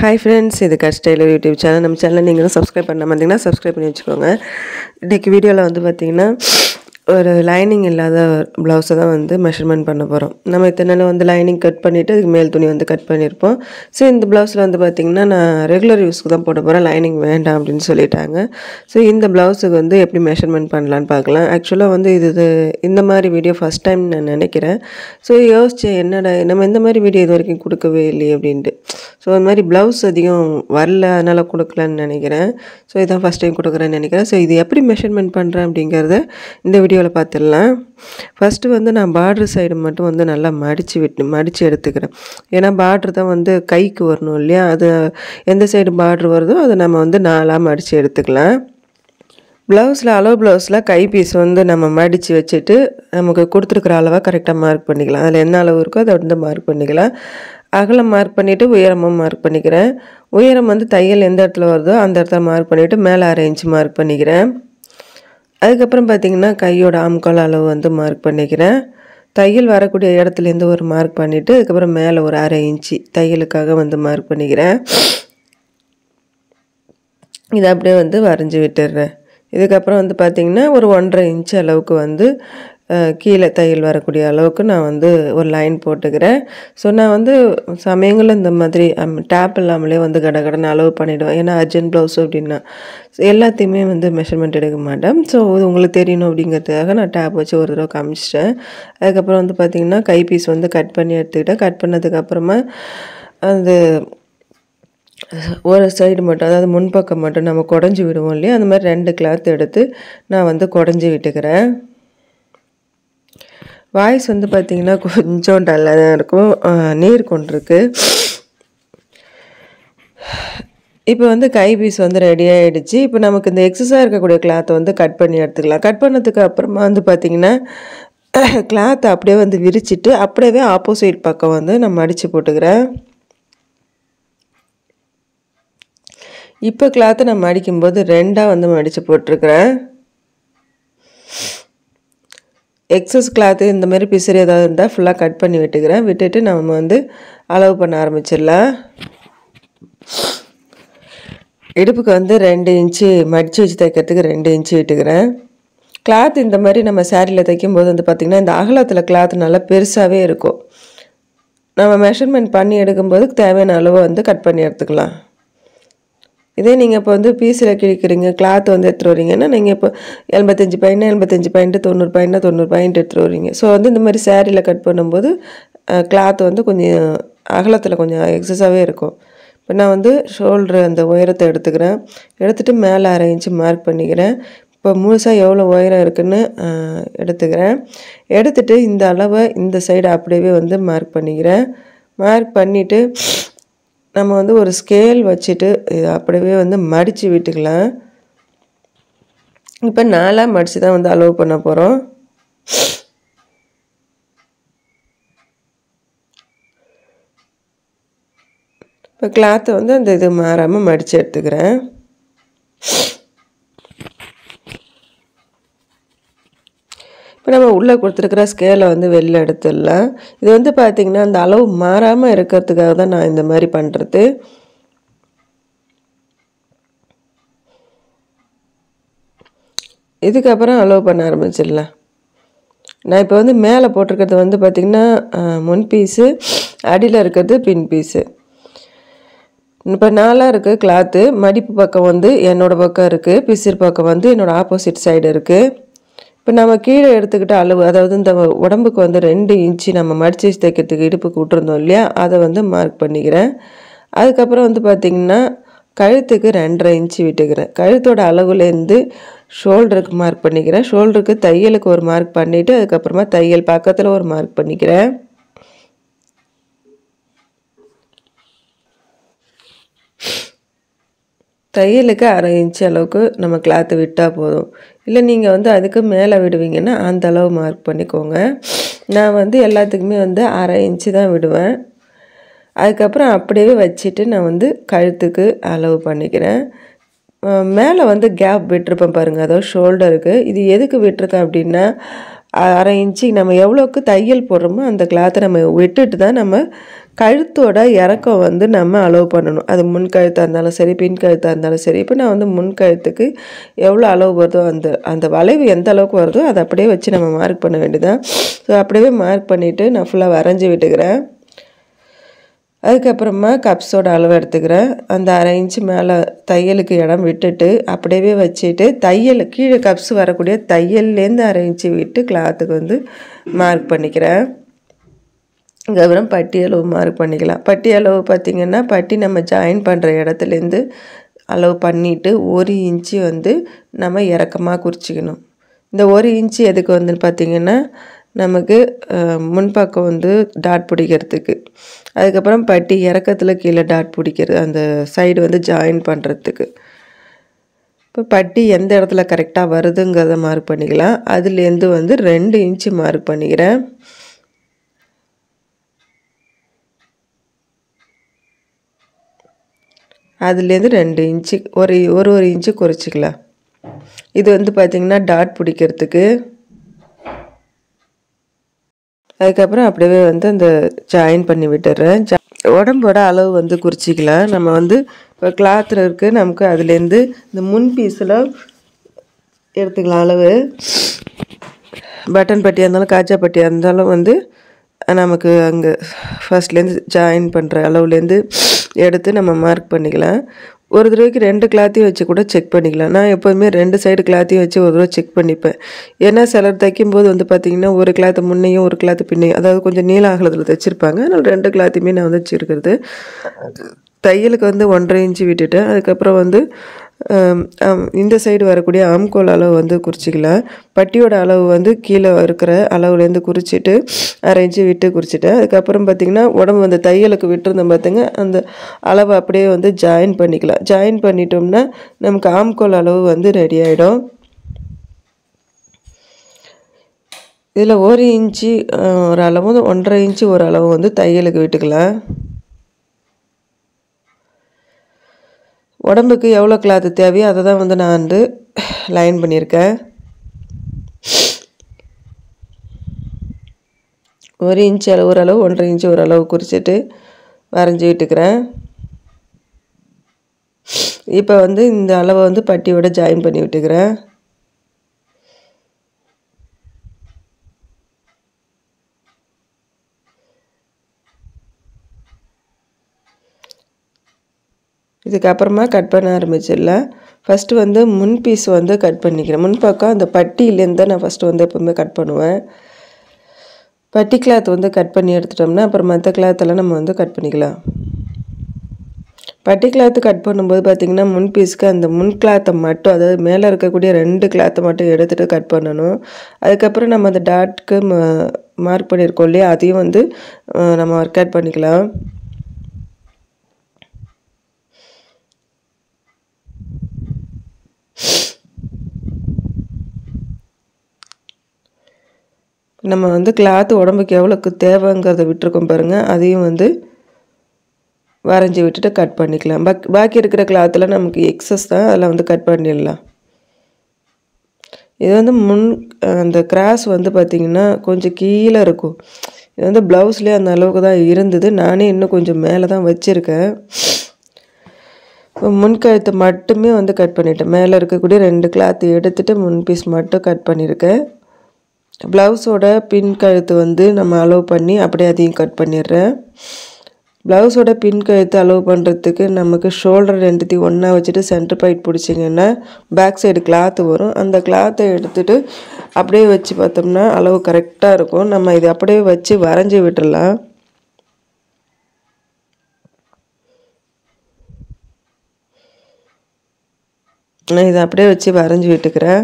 hi friends இது cut tailor YouTube channel நம்ம channel நீங்களும் சப்ஸ்கிரைப் பண்ண மாட்டீங்கன்னா சப்ஸ்கிரைப் பண்ணி வச்சுக்கோங்க இன்றைக்கி வீடியோவில் வந்து பார்த்திங்கன்னா ஒரு லைனிங் இல்லாத ப்ளவுஸை தான் வந்து மெஷர்மெண்ட் பண்ண போகிறோம் நம்ம இத்தனை நாள் வந்து லைனிங் கட் பண்ணிவிட்டு அதுக்கு மேல் துணி வந்து கட் பண்ணியிருப்போம் ஸோ இந்த ப்ளவுஸில் வந்து பார்த்திங்கன்னா நான் ரெகுலர் யூஸ்க்கு தான் போட போகிறேன் லைனிங் வேண்டாம் அப்படின்னு சொல்லிட்டாங்க ஸோ இந்த ப்ளவுஸுக்கு வந்து எப்படி மெஷர்மெண்ட் பண்ணலான்னு பார்க்கலாம் ஆக்சுவலாக வந்து இது இது இந்த மாதிரி வீடியோ ஃபஸ்ட் டைம் நான் நினைக்கிறேன் ஸோ யோசித்தேன் என்னடா நம்ம இந்த மாதிரி வீடியோ இது வரைக்கும் கொடுக்கவே இல்லையே அப்படின்ட்டு ஸோ அந்த மாதிரி ப்ளவுஸ் அதிகம் வரல அதனால் கொடுக்கலன்னு நினைக்கிறேன் ஸோ இதான் ஃபஸ்ட் டைம் கொடுக்குறேன்னு நினைக்கிறேன் ஸோ இது எப்படி மெஷர்மெண்ட் பண்ணுறேன் அப்படிங்கிறத இந்த வீடியோவில் பார்த்துடலாம் ஃபஸ்ட்டு வந்து நான் பார்ட்ரு சைடு மட்டும் வந்து நல்லா மடித்து விட்டு மடித்து எடுத்துக்கிறேன் ஏன்னா பார்ட்ரு தான் வந்து கைக்கு வரணும் இல்லையா அது எந்த சைடு பார்ட்ரு வருதோ அதை நம்ம வந்து நாலாக மடித்து எடுத்துக்கலாம் ப்ளவுஸில் அளவு ப்ளவுஸில் கை பீஸ் வந்து நம்ம மடித்து வச்சுட்டு நமக்கு கொடுத்துருக்குற அளவாக கரெக்டாக மார்க் பண்ணிக்கலாம் அதில் என்ன அளவு இருக்கோ அதை வந்து மார்க் பண்ணிக்கலாம் அகலம் மார்க் பண்ணிவிட்டு உயரமும் மார்க் பண்ணிக்கிறேன் உயரம் வந்து தையல் எந்த இடத்துல வருதோ அந்த இடத்துல மார்க் பண்ணிவிட்டு மேலே அரை இன்ச்சு மார்க் பண்ணிக்கிறேன் அதுக்கப்புறம் பார்த்திங்கன்னா கையோட ஆம்கால் அளவு வந்து மார்க் பண்ணிக்கிறேன் தையல் வரக்கூடிய இடத்துலேருந்து ஒரு மார்க் பண்ணிவிட்டு அதுக்கப்புறம் மேலே ஒரு அரை இன்ச்சு தையலுக்காக வந்து மார்க் பண்ணிக்கிறேன் இதை அப்படியே வந்து வரைஞ்சி விட்டுடுறேன் இதுக்கப்புறம் வந்து பார்த்திங்கன்னா ஒரு ஒன்றரை இன்ச் அளவுக்கு வந்து கீழே தையல் வரக்கூடிய அளவுக்கு நான் வந்து ஒரு லைன் போட்டுக்கிறேன் ஸோ நான் வந்து சமயங்களில் இந்த மாதிரி டேப் இல்லாமலே வந்து கடகடன்னு அளவு பண்ணிவிடுவேன் ஏன்னா அர்ஜென்ட் ப்ளவுஸ் அப்படின்னா எல்லாத்தையுமே வந்து மெஷர்மெண்ட் எடுக்க மாட்டேன் ஸோ இது உங்களுக்கு தெரியணும் அப்படிங்கிறதுக்காக நான் டேப் வச்சு ஒரு தடவை காமிச்சிட்டேன் அதுக்கப்புறம் வந்து பார்த்திங்கன்னா கை பீஸ் வந்து கட் பண்ணி எடுத்துக்கிட்டேன் கட் பண்ணதுக்கப்புறமா அந்த ஒரு சைடு மட்டும் அதாவது முன்பக்கம் மட்டும் நம்ம குடஞ்சி விடுவோம் இல்லையா அந்த மாதிரி ரெண்டு கிளாத் எடுத்து நான் வந்து குடஞ்சி விட்டுக்கிறேன் வாய்ஸ் வந்து பார்த்திங்கன்னா கொஞ்சம் டல்லாக தான் இருக்கும் நீர் கொண்டிருக்கு இப்போ வந்து கை பீஸ் வந்து ரெடி ஆகிடுச்சு இப்போ நமக்கு இந்த எக்ஸஸாக இருக்கக்கூடிய கிளாத்தை வந்து கட் பண்ணி எடுத்துக்கலாம் கட் பண்ணதுக்கு அப்புறமா வந்து பார்த்திங்கன்னா கிளாத்தை அப்படியே வந்து விரிச்சிட்டு அப்படியே ஆப்போசிட் பக்கம் வந்து நான் மடித்து போட்டுக்கிறேன் இப்போ கிளாத்தை நான் மடிக்கும்போது ரெண்டாக வந்து மடித்து போட்டிருக்கிறேன் எக்ஸஸ் கிளாத்து இந்த மாதிரி பிசர் ஏதாவது இருந்தால் ஃபுல்லாக கட் பண்ணி விட்டுக்கிறேன் விட்டுட்டு நம்ம வந்து அளவு பண்ண ஆரம்பிச்சிடலாம் இடுப்புக்கு வந்து ரெண்டு இன்ச்சு மடித்து வச்சு தைக்கிறதுக்கு ரெண்டு இன்ச்சு விட்டுக்கிறேன் கிளாத் இந்த மாதிரி நம்ம சேரீயில் தைக்கும்போது வந்து பார்த்திங்கன்னா இந்த அகலத்தில் கிளாத் நல்லா பெருசாகவே இருக்கும் நம்ம மெஷர்மெண்ட் பண்ணி எடுக்கும்போது தேவையான அளவு வந்து கட் பண்ணி எடுத்துக்கலாம் இதே நீங்கள் இப்போ வந்து பீஸில் கிழிக்கிறீங்க கிளாத் வந்து எடுத்துகிட்டு வரீங்கன்னா நீங்கள் இப்போ எண்பத்தஞ்சு பாயிண்ட் எண்பத்தஞ்சு பாயிண்ட்டு தொண்ணூறு பாயிண்ட்னா தொண்ணூறு பாயிண்ட் எடுத்துகிட்டு வரீங்க ஸோ வந்து இந்த மாதிரி சேரீயில் கட் பண்ணும்போது கிளாத் வந்து கொஞ்சம் அகலத்தில் கொஞ்சம் எக்ஸஸாகவே இருக்கும் இப்போ நான் வந்து ஷோல்ட்ரு அந்த உயரத்தை எடுத்துக்கிறேன் எடுத்துகிட்டு மேலே அரை இன்ச்சு மார்க் பண்ணிக்கிறேன் இப்போ முழுசாக எவ்வளோ உயரம் இருக்குதுன்னு எடுத்துக்கிறேன் எடுத்துகிட்டு இந்த அளவை இந்த சைடு அப்படியே வந்து மார்க் பண்ணிக்கிறேன் மார்க் பண்ணிவிட்டு நம்ம வந்து ஒரு ஸ்கேல் வச்சுட்டு இதை அப்படியே வந்து மடித்து விட்டுக்கலாம் இப்போ நாலாக மடித்து தான் வந்து அலோவ் பண்ண போகிறோம் இப்போ கிளாத்தை வந்து அந்த இது மாறாமல் மடித்து எடுத்துக்கிறேன் இப்போ நம்ம உள்ளே கொடுத்துருக்குற ஸ்கேலை வந்து வெளில எடுத்துடலாம் இது வந்து பார்த்திங்கன்னா அந்த அளவு மாறாமல் இருக்கிறதுக்காக தான் நான் இந்த மாதிரி பண்ணுறது இதுக்கப்புறம் அலோவ் பண்ண ஆரம்பிச்சிடலாம் நான் இப்போ வந்து மேலே போட்டிருக்கிறது வந்து பார்த்திங்கன்னா முன் பீஸு அடியில் இருக்கிறது பின் பீஸு இப்போ நாலாக இருக்குது கிளாத்து மடிப்பு பக்கம் வந்து என்னோடய பக்கம் இருக்குது பிசிர் பக்கம் வந்து என்னோடய ஆப்போசிட் சைடு இருக்குது இப்போ நம்ம கீழே எடுத்துக்கிட்ட அளவு அதாவது இந்த உடம்புக்கு வந்து ரெண்டு இன்ச்சு நம்ம மடிச்சு வச்சு தைக்கிறதுக்கு இடுப்புக்கு விட்டுருந்தோம் இல்லையா அதை வந்து மார்க் பண்ணிக்கிறேன் அதுக்கப்புறம் வந்து பார்த்திங்கன்னா கழுத்துக்கு ரெண்டரை இன்ச்சு விட்டுக்கிறேன் கழுத்தோட அளவுலேருந்து ஷோல்டருக்கு மார்க் பண்ணிக்கிறேன் ஷோல்டருக்கு தையலுக்கு ஒரு மார்க் பண்ணிவிட்டு அதுக்கப்புறமா தையல் பக்கத்தில் ஒரு மார்க் பண்ணிக்கிறேன் தையலுக்கு அரை இன்ச் அளவுக்கு நம்ம கிளாத்து விட்டால் போதும் இல்லை நீங்கள் வந்து அதுக்கு மேலே விடுவீங்கன்னா அந்த அளவு மார்க் பண்ணிக்கோங்க நான் வந்து எல்லாத்துக்குமே வந்து அரை இன்ச்சு தான் விடுவேன் அதுக்கப்புறம் அப்படியே வச்சுட்டு நான் வந்து கழுத்துக்கு அளவு பண்ணிக்கிறேன் மேலே வந்து கேப் விட்டுருப்பேன் பாருங்கள் அதாவது ஷோல்டருக்கு இது எதுக்கு விட்டுருக்கேன் அப்படின்னா அரை இன்ச்சு நம்ம எவ்வளோக்கு தையல் போடுறோமோ அந்த கிளாத்தை நம்ம விட்டுட்டு தான் நம்ம கழுத்தோட இறக்கம் வந்து நம்ம அளவு பண்ணணும் அது முன் கழுத்தாக இருந்தாலும் சரி பின் கழுத்தாக இருந்தாலும் சரி இப்போ நான் வந்து முன் கழுத்துக்கு எவ்வளோ அளவு வருதோ அந்த அந்த வளைவு எந்த அளவுக்கு வருதோ அதை அப்படியே வச்சு நம்ம மார்க் பண்ண வேண்டியதான் ஸோ அப்படியே மார்க் பண்ணிவிட்டு நான் ஃபுல்லாக வரைஞ்சி விட்டுக்கிறேன் அதுக்கப்புறமா கப்ஸோட அளவு எடுத்துக்கிறேன் அந்த அரை இன்ச்சு மேலே தையலுக்கு இடம் விட்டுட்டு அப்படியே வச்சுட்டு தையல் கீழே கப்ஸ் வரக்கூடிய தையல்லேருந்து அரை இன்ச்சு விட்டு கிளாத்துக்கு வந்து மார்க் பண்ணிக்கிறேன் அதுக்கப்புறம் பட்டி அளவு மார்க் பண்ணிக்கலாம் பட்டி அளவு பார்த்திங்கன்னா பட்டி நம்ம ஜாயின் பண்ணுற இடத்துலேருந்து அளவு பண்ணிவிட்டு ஒரு இன்ச்சு வந்து நம்ம இறக்கமாக குறிச்சிக்கணும் இந்த ஒரு இன்ச்சு எதுக்கு வந்து பார்த்திங்கன்னா நமக்கு முன்பக்கம் வந்து டாட் பிடிக்கிறதுக்கு அதுக்கப்புறம் பட்டி இறக்கத்தில் கீழே டாட் பிடிக்கிறது அந்த சைடு வந்து ஜாயின் பண்ணுறதுக்கு இப்போ பட்டி எந்த இடத்துல கரெக்டாக வருதுங்கிறத மார்க் பண்ணிக்கலாம் அதுலேருந்து வந்து ரெண்டு இன்ச்சு மார்க் பண்ணிக்கிறேன் அதுலேருந்து ரெண்டு இன்ச்சு ஒரு ஒரு ஒரு இன்ச்சு குறைச்சிக்கலாம் இது வந்து பார்த்திங்கன்னா டாட் பிடிக்கிறதுக்கு அதுக்கப்புறம் அப்படியே வந்து அந்த ஜாயின் பண்ணி விட்டுறேன் உடம்போட அளவு வந்து குறிச்சிக்கலாம் நம்ம வந்து இப்போ கிளாத்தில் இருக்குது நமக்கு அதுலேருந்து இந்த முன் பீஸில் எடுத்துக்கலாம் அளவு பட்டன் பட்டியாக இருந்தாலும் காஜா பட்டியாக இருந்தாலும் வந்து நமக்கு அங்கே ஃபஸ்ட்லேருந்து ஜாயின் பண்ணுற அளவுலேருந்து எடுத்து நம்ம மார்க் பண்ணிக்கலாம் ஒரு தடவைக்கு ரெண்டு கிளாத்தையும் வச்சு கூட செக் பண்ணிக்கலாம் நான் எப்போதுமே ரெண்டு சைடு கிளாத்தையும் வச்சு ஒரு தடவை செக் பண்ணிப்பேன் ஏன்னா சிலர் தைக்கும்போது வந்து பார்த்திங்கன்னா ஒரு கிளாத்து முன்னையும் ஒரு கிளாத்து பின்னையும் அதாவது கொஞ்சம் நீள அகலத்தில் தைச்சிருப்பாங்க அதனால் ரெண்டு கிளாத்தையுமே நான் வந்து வச்சுருக்கிறது தையலுக்கு வந்து ஒன்றரை இன்ச்சு விட்டுட்டேன் அதுக்கப்புறம் வந்து இந்த சைடு வரக்கூடிய ஆம்கோல் அளவு வந்து குறிச்சிக்கலாம் பட்டியோட அளவு வந்து கீழே இருக்கிற அளவுலேருந்து குறிச்சிட்டு அரை இன்ச்சு விட்டு குறிச்சிட்டேன் அதுக்கப்புறம் பார்த்திங்கன்னா உடம்பு வந்து தையலுக்கு விட்டுருந்தோம் பார்த்துங்க அந்த அளவை அப்படியே வந்து ஜாயின் பண்ணிக்கலாம் ஜாயின் பண்ணிட்டோம்னா நமக்கு ஆம்கோல் அளவு வந்து ரெடி ஆகிடும் இதில் ஒரு இன்ச்சு ஒரு அளவு ஒன்றரை இன்ச்சு ஒரு அளவு வந்து தையலுக்கு விட்டுக்கலாம் உடம்புக்கு எவ்வளோ கிளாத்து தேவையோ அதை தான் வந்து நான் வந்து லைன் பண்ணியிருக்கேன் ஒரு இன்ச் அளவு ஒரு அளவு ஒன்றரை இன்ச்சு ஒரு அளவு குறிச்சிட்டு வரைஞ்சி விட்டுக்கிறேன் இப்போ வந்து இந்த அளவை வந்து பட்டியோட ஜாயின் பண்ணி விட்டுக்கிறேன் இதுக்கப்புறமா கட் பண்ண ஆரம்பிச்சிடலாம் ஃபஸ்ட்டு வந்து முன் பீஸ் வந்து கட் பண்ணிக்கிறேன் முன்பக்கம் அந்த பட்டியிலேருந்து தான் நான் ஃபஸ்ட்டு வந்து எப்போவுமே கட் பண்ணுவேன் பட்டி கிளாத் வந்து கட் பண்ணி எடுத்துட்டோம்னா அப்புறம் மற்ற கிளாத்தெல்லாம் நம்ம வந்து கட் பண்ணிக்கலாம் பட்டி கிளாத்து கட் பண்ணும்போது பார்த்திங்கன்னா முன் பீஸ்க்கு அந்த முன் கிளாத்தை மட்டும் அதாவது மேலே இருக்கக்கூடிய ரெண்டு கிளாத்தை மட்டும் எடுத்துகிட்டு கட் பண்ணணும் அதுக்கப்புறம் நம்ம அந்த டாட்க்கு மார்க் பண்ணியிருக்கோம் இல்லையா அதையும் வந்து நம்ம ஒர்க் அவுட் பண்ணிக்கலாம் நம்ம வந்து கிளாத்து உடம்புக்கு எவ்வளோக்கு தேவைங்கிறத விட்டுருக்கோம் பாருங்கள் அதையும் வந்து வரைஞ்சி விட்டுட்டு கட் பண்ணிக்கலாம் பாக் பாக்கி இருக்கிற கிளாத்தில் நமக்கு எக்ஸஸ் தான் அதில் வந்து கட் பண்ணிடலாம் இது வந்து முன் அந்த கிராஸ் வந்து பார்த்திங்கன்னா கொஞ்சம் கீழே இருக்கும் இது வந்து ப்ளவுஸ்லேயே அந்த அளவுக்கு தான் இருந்தது நானே இன்னும் கொஞ்சம் மேலே தான் வச்சுருக்கேன் இப்போ முன்கழுத்தை மட்டுமே வந்து கட் பண்ணிட்டேன் மேலே இருக்கக்கூடிய ரெண்டு கிளாத் எடுத்துகிட்டு முன் பீஸ் மட்டும் கட் பண்ணியிருக்கேன் ப்ளவுஸோட பின் கழுத்து வந்து நம்ம அலோவ் பண்ணி அப்படியே அதையும் கட் பண்ணிடுறேன் ப்ளவுஸோட பின் கழுத்து அலோவ் பண்ணுறதுக்கு நமக்கு ஷோல்டர் ரெண்டுத்தையும் ஒன்றா வச்சுட்டு சென்டர் பைட் பிடிச்சிங்கன்னா பேக் சைடு கிளாத்து வரும் அந்த கிளாத்தை எடுத்துகிட்டு அப்படியே வச்சு பார்த்தோம்னா அளவு கரெக்டாக இருக்கும் நம்ம இதை அப்படியே வச்சு வரைஞ்சி விட்டுடலாம் நான் இதை அப்படியே வச்சு வரைஞ்சி விட்டுக்கிறேன்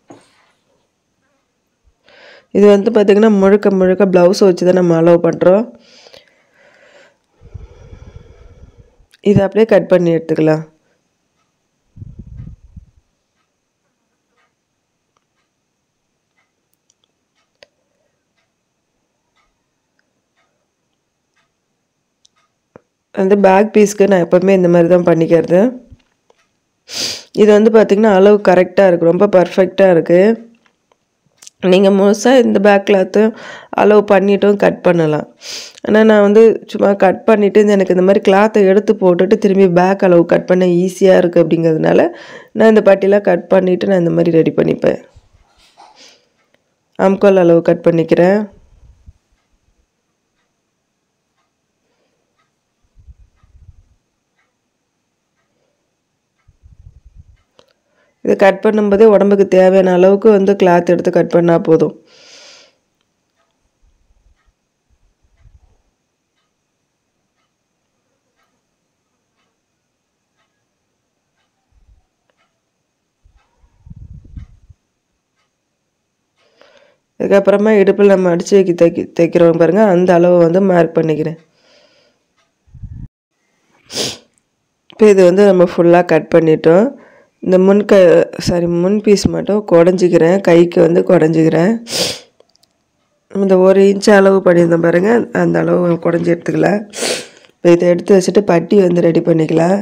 இது வந்து பார்த்திங்கன்னா முழுக்க முழுக்க ப்ளவுஸ் வச்சு தான் நம்ம அலோவ் பண்ணுறோம் இதை அப்படியே கட் பண்ணி எடுத்துக்கலாம் வந்து பேக் பீஸ்க்கு நான் எப்போவுமே இந்த மாதிரி தான் பண்ணிக்கிறது இது வந்து பார்த்திங்கன்னா அளவு கரெக்டாக இருக்குது ரொம்ப பர்ஃபெக்டாக இருக்குது நீங்கள் முழுசாக இந்த பேக் கிளாத்தும் அலோவ் பண்ணிட்டும் கட் பண்ணலாம் ஆனால் நான் வந்து சும்மா கட் பண்ணிவிட்டு எனக்கு இந்த மாதிரி கிளாத்தை எடுத்து போட்டுட்டு திரும்பி பேக் அளவு கட் பண்ண ஈஸியாக இருக்குது அப்படிங்கிறதுனால நான் இந்த பட்டிலாம் கட் பண்ணிவிட்டு நான் இந்த மாதிரி ரெடி பண்ணிப்பேன் அம்கோல் அளவு கட் பண்ணிக்கிறேன் இது கட் பண்ணும்போதே உடம்புக்கு தேவையான அளவுக்கு வந்து கிளாத் எடுத்து கட் பண்ணால் போதும் அதுக்கப்புறமா இடுப்பில் நம்ம அடித்து வைக்க தைக்க தைக்கிறோம் பாருங்கள் அந்த அளவை வந்து மார்க் பண்ணிக்கிறேன் இப்போ இது வந்து நம்ம ஃபுல்லாக கட் பண்ணிட்டோம் இந்த முன் க சாரி முன் பீஸ் மட்டும் குடஞ்சிக்கிறேன் கைக்கு வந்து குடஞ்சிக்கிறேன் இந்த ஒரு இன்ச் அளவு பண்ணியிருந்தோம் பாருங்கள் அந்த அளவு குடஞ்சி எடுத்துக்கலாம் இப்போ இதை எடுத்து வச்சுட்டு பட்டி வந்து ரெடி பண்ணிக்கலாம்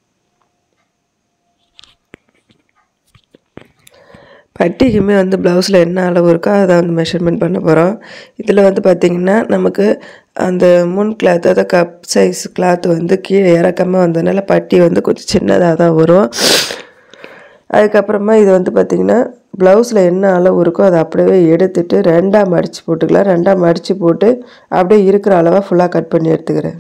பட்டிக்குமே வந்து ப்ளவுஸில் என்ன அளவு இருக்கோ அதை வந்து மெஷர்மெண்ட் பண்ண போகிறோம் இதில் வந்து பார்த்திங்கன்னா நமக்கு அந்த முன் கிளாத் அதாவது கப் சைஸ் கிளாத் வந்து கீழே இறக்கமாக வந்ததுனால பட்டி வந்து கொஞ்சம் சின்னதாக தான் வரும் அதுக்கப்புறமா இது வந்து பார்த்திங்கன்னா ப்ளவுஸில் என்ன அளவு இருக்கோ அதை அப்படியே எடுத்துட்டு ரெண்டாக மடித்து போட்டுக்கலாம் ரெண்டாக மடித்து போட்டு அப்படியே இருக்கிற அளவாக ஃபுல்லாக கட் பண்ணி எடுத்துக்கிறேன்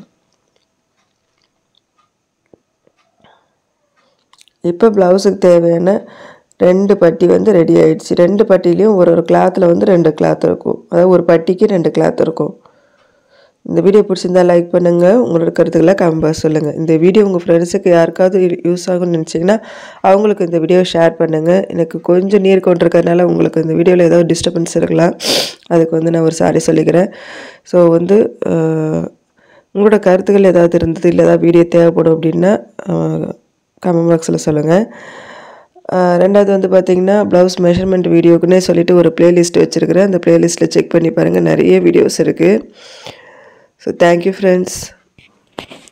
இப்போ ப்ளவுஸுக்கு தேவையான ரெண்டு பட்டி வந்து ரெடி ஆயிடுச்சு ரெண்டு பட்டிலையும் ஒரு ஒரு கிளாத்தில் வந்து ரெண்டு கிளாத் இருக்கும் அதாவது ஒரு பட்டிக்கு ரெண்டு கிளாத் இருக்கும் இந்த வீடியோ பிடிச்சிருந்தா லைக் பண்ணுங்கள் உங்களோட கருத்துக்களை கமெண்ட் சொல்லுங்கள் இந்த வீடியோ உங்கள் ஃப்ரெண்ட்ஸுக்கு யாருக்காவது யூஸ் ஆகும்னு நினச்சிங்கன்னா அவங்களுக்கு இந்த வீடியோ ஷேர் பண்ணுங்கள் எனக்கு கொஞ்சம் நீர் கொண்டிருக்கறனால உங்களுக்கு இந்த வீடியோவில் ஏதாவது டிஸ்டர்பன்ஸ் இருக்கலாம் அதுக்கு வந்து நான் ஒரு சாரி சொல்லிக்கிறேன் ஸோ வந்து உங்களோட கருத்துக்கள் ஏதாவது இருந்தது இல்லை ஏதாவது வீடியோ தேவைப்படும் அப்படின்னா கமெண்ட் பாக்ஸில் சொல்லுங்கள் ரெண்டாவது வந்து பார்த்திங்கன்னா ப்ளவுஸ் மெஷர்மெண்ட் வீடியோக்குன்னே சொல்லிவிட்டு ஒரு ப்ளேலிஸ்ட் வச்சுருக்கிறேன் அந்த ப்ளேலிஸ்ட்டில் செக் பண்ணி பாருங்கள் நிறைய வீடியோஸ் இருக்குது ஸோ தேங்க்யூ ஃப்ரெண்ட்ஸ்